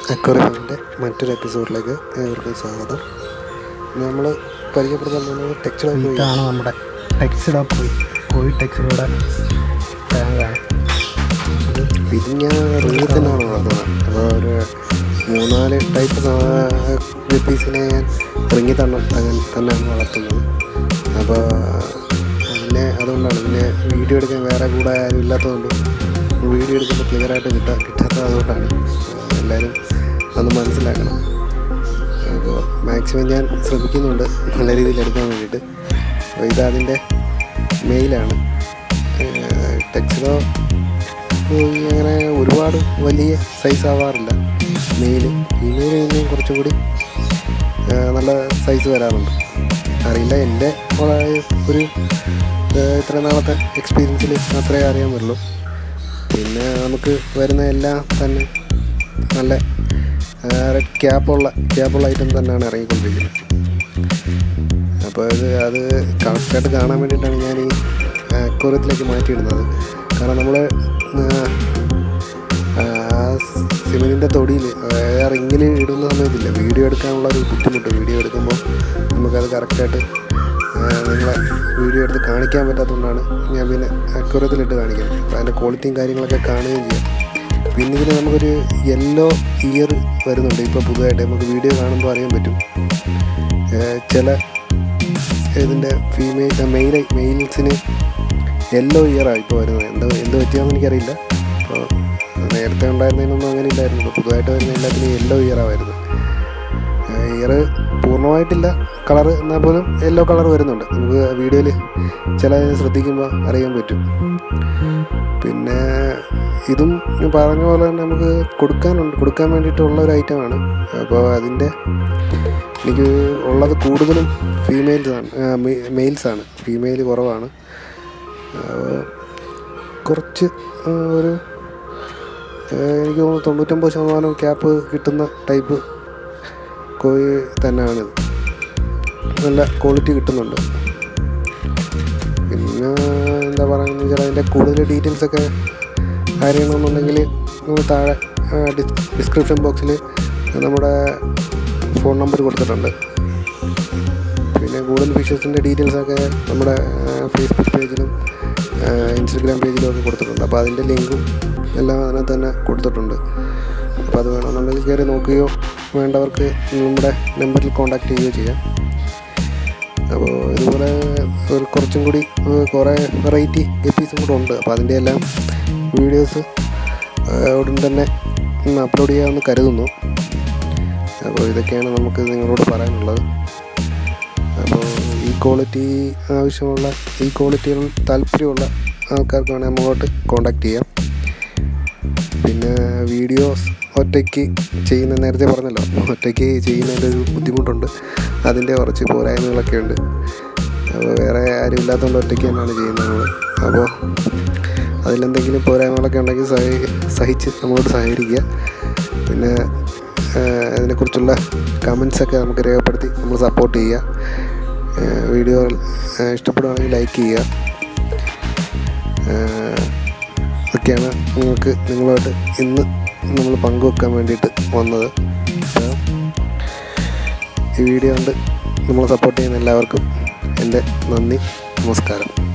അക്വറിഫിൻ്റെ മറ്റൊരു എപ്പിസോഡിലേക്ക് ഏവർക്കും സ്വാഗതം നമ്മൾ പരിചയപ്പെടുത്താൻ പോകുന്നത് ടെക്സ്റ്റൈൽ കോഴി ഇതാണ് നമ്മുടെ ടെക്സിഡ കോഴി കോഴി ടെക്സിഡയുടെ ടാങ്കാണ് ഇത് ഞാൻ റിങ്ങിൽ തന്നെയാണ് വളർത്തുന്നത് അപ്പോൾ ഒരു മൂന്നാല് ടൈപ്പ് ഗപ്പീസിനെ ഞാൻ റിങ്ങിൽ തന്നെ അങ്ങനെ തന്നെയാണ് വളർത്തുന്നത് അപ്പോൾ പിന്നെ അതുകൊണ്ടാണ് പിന്നെ വീഡിയോ എടുക്കാൻ വേറെ കൂടെ ആരും ഇല്ലാത്തതുകൊണ്ട് വീഡിയോ എടുക്കുമ്പോൾ ക്ലിയർ ആയിട്ട് കിട്ടാ കിട്ടാത്തത് അതുകൊണ്ടാണ് എല്ലാവരും ഒന്ന് മനസ്സിലാക്കണം അപ്പോൾ മാക്സിമം ഞാൻ ശ്രമിക്കുന്നുണ്ട് നല്ല രീതിയിൽ എടുക്കാൻ വേണ്ടിയിട്ട് അപ്പോൾ ഇത് അതിൻ്റെ മെയിലാണ് ടെക്സിലോ ഈ അങ്ങനെ ഒരുപാട് വലിയ സൈസ് ആവാറില്ല മെയില് ഫീമെയിൽ പിന്നെയും കുറച്ചും കൂടി ആ, നല്ല സൈസ് വരാറുണ്ട് അറിയില്ല എൻ്റെ വളരെ ഒരു ആ, ഇത്ര നാളത്തെ എക്സ്പീരിയൻസിൽ അത്രേ അറിയാൻ പറ്റുള്ളൂ പിന്നെ നമുക്ക് വരുന്ന എല്ലാം തന്നെ നല്ല റെഡ് ക്യാപ്പുള്ള ക്യാപ്പുള്ള ഐറ്റം തന്നെയാണ് ഇറങ്ങിക്കൊണ്ടിരിക്കുന്നത് അപ്പോൾ അത് അത് കറക്റ്റായിട്ട് കാണാൻ വേണ്ടിയിട്ടാണ് ഞാൻ ഈ അക്വറിയത്തിലേക്ക് മാറ്റിയിടുന്നത് കാരണം നമ്മൾ സിമെൻറ്റിൻ്റെ തൊടിയിൽ റിങ്ങിൽ ഇടുന്ന സമയത്തില്ല വീഡിയോ എടുക്കാനുള്ള ഒരു ബുദ്ധിമുട്ട് വീഡിയോ എടുക്കുമ്പോൾ നമുക്കത് കറക്റ്റായിട്ട് നിങ്ങളെ വീഡിയോ എടുത്ത് കാണിക്കാൻ പറ്റാത്തതുകൊണ്ടാണ് ഞാൻ പിന്നെ അക്വറിയത്തിലിട്ട് കാണിക്കുന്നത് അപ്പോൾ അതിൻ്റെ ക്വാളിറ്റിയും കാര്യങ്ങളൊക്കെ കാണുകയും ചെയ്യാം പിന്നെ ഇതിന് നമുക്കൊരു യെല്ലോ ഇയർ വരുന്നുണ്ട് ഇപ്പോൾ പുതുതായിട്ട് നമുക്ക് വീഡിയോ കാണുമ്പോൾ അറിയാൻ പറ്റും ഏഹ് ചില ഇതിൻ്റെ ഫീമെയിൽ മെയിൽ മെയിൽസിന് യെല്ലോ ഇയറാണ് ഇപ്പോൾ വരുന്നത് എന്താ എന്ത് പറ്റിയാന്ന് എനിക്കറിയില്ല അപ്പോൾ നേരത്തെ ഉണ്ടായിരുന്നതിനൊന്നും അങ്ങനെ ഇല്ലായിരുന്നു പുതുതായിട്ട് വരുന്ന എല്ലാത്തിനും യെല്ലോ ഇയറാണ് വരുന്നത് ഇയർ പൂർണ്ണമായിട്ടില്ല കളർ എന്നാൽ പോലും യെല്ലോ കളർ വരുന്നുണ്ട് നമുക്ക് വീഡിയോയിൽ ചില ശ്രദ്ധിക്കുമ്പോൾ അറിയാൻ പറ്റും പിന്നെ ഇതും ഞാൻ പറഞ്ഞ പോലെ തന്നെ നമുക്ക് കൊടുക്കാനുണ്ട് കൊടുക്കാൻ വേണ്ടിയിട്ടുള്ള ഒരു ഐറ്റമാണ് അപ്പോൾ അതിൻ്റെ എനിക്ക് ഉള്ളത് കൂടുതലും ഫീമെയിൽസാണ് മെയിൽസാണ് ഫീമെയിൽ കുറവാണ് ആ, കുറച്ച് ആ, ഒരു ആ, എനിക്ക് തോന്നുന്നു തൊണ്ണൂറ്റൊമ്പത് ശതമാനം ക്യാപ്പ് കിട്ടുന്ന ടൈപ്പ് കോഴി തന്നെയാണിത് നല്ല ക്വാളിറ്റി കിട്ടുന്നുണ്ട് പിന്നെ എന്താ പറയുക വെച്ചാൽ അതിൻ്റെ കൂടുതൽ ഡീറ്റെയിൽസൊക്കെ അറിയണമെന്നുണ്ടെങ്കിൽ നമ്മൾ താഴെ ഡിസ്ക്രിപ്ഷൻ ബോക്സിൽ നമ്മുടെ ഫോൺ നമ്പർ കൊടുത്തിട്ടുണ്ട് പിന്നെ കൂടുതൽ ഫിഷസിൻ്റെ ഡീറ്റെയിൽസൊക്കെ നമ്മുടെ ഫേസ്ബുക്ക് പേജിലും ഇൻസ്റ്റഗ്രാം പേജിലും ഒക്കെ കൊടുത്തിട്ടുണ്ട് അപ്പോൾ അതിൻ്റെ ലിങ്കും എല്ലാം അതിനകത്ത് തന്നെ കൊടുത്തിട്ടുണ്ട് അപ്പോൾ അത് വേണമെന്നുണ്ടെങ്കിൽ കയറി നോക്കുകയോ വേണ്ടവർക്ക് നമ്മുടെ നമ്പറിൽ കോൺടാക്റ്റ് ചെയ്യുകയോ ചെയ്യാം അപ്പോൾ ഇതുപോലെ ഒരു കുറച്ചും കൂടി ഏഹ്, കുറേ വെറൈറ്റി എപ്പീസും കൂടെ ഉണ്ട് അപ്പോൾ അതിൻ്റെ എല്ലാം വീഡിയോസ് ഉടൻ തന്നെ അപ്ലോഡ് ചെയ്യാമെന്ന് കരുതുന്നു അപ്പോൾ ഇതൊക്കെയാണ് നമുക്ക് നിങ്ങളോട് പറയാനുള്ളത് അപ്പോൾ ഈ ക്വാളിറ്റി ആവശ്യമുള്ള ഈ ക്വാളിറ്റികൾ താല്പര്യമുള്ള ആൾക്കാർക്ക് വേണമെങ്കിൽ നമ്മളോട്ട് കോണ്ടാക്ട് ചെയ്യാം പിന്നെ വീഡിയോസ് ഒറ്റയ്ക്ക് ചെയ്യുന്ന നേരത്തെ പറഞ്ഞല്ലോ ഒറ്റയ്ക്ക് ചെയ്യുന്നതിൻ്റെ ഒരു ബുദ്ധിമുട്ടുണ്ട് അതിൻ്റെ കുറച്ച് പോരായ്മകളൊക്കെ ഉണ്ട് അപ്പോൾ വേറെ ആരും ഇല്ലാത്തതുകൊണ്ട് ഒറ്റയ്ക്ക് തന്നെയാണ് ചെയ്യുന്നത് നമ്മൾ അപ്പോൾ അതിലെന്തെങ്കിലും പോരായ്മകളൊക്കെ ഉണ്ടെങ്കിൽ സഹി സഹിച്ച് നമ്മളോട് സഹകരിക്കുക പിന്നെ ആ, അതിനെക്കുറിച്ചുള്ള കമൻസൊക്കെ നമുക്ക് രേഖപ്പെടുത്തി നമ്മൾ സപ്പോർട്ട് ചെയ്യുക വീഡിയോ ഇഷ്ടപ്പെടുകയാണെങ്കിൽ ലൈക്ക് ചെയ്യുക ആ, ഇതൊക്കെയാണ് നിങ്ങൾക്ക് നിങ്ങളുമായിട്ട് ഇന്ന് നമ്മൾ പങ്കുവെക്കാൻ വേണ്ടിയിട്ട് വന്നത് അപ്പോൾ ഈ വീഡിയോ കണ്ട് നമ്മളെ സപ്പോർട്ട് ചെയ്യുന്ന എല്ലാവർക്കും എൻ്റെ നന്ദി നമസ്കാരം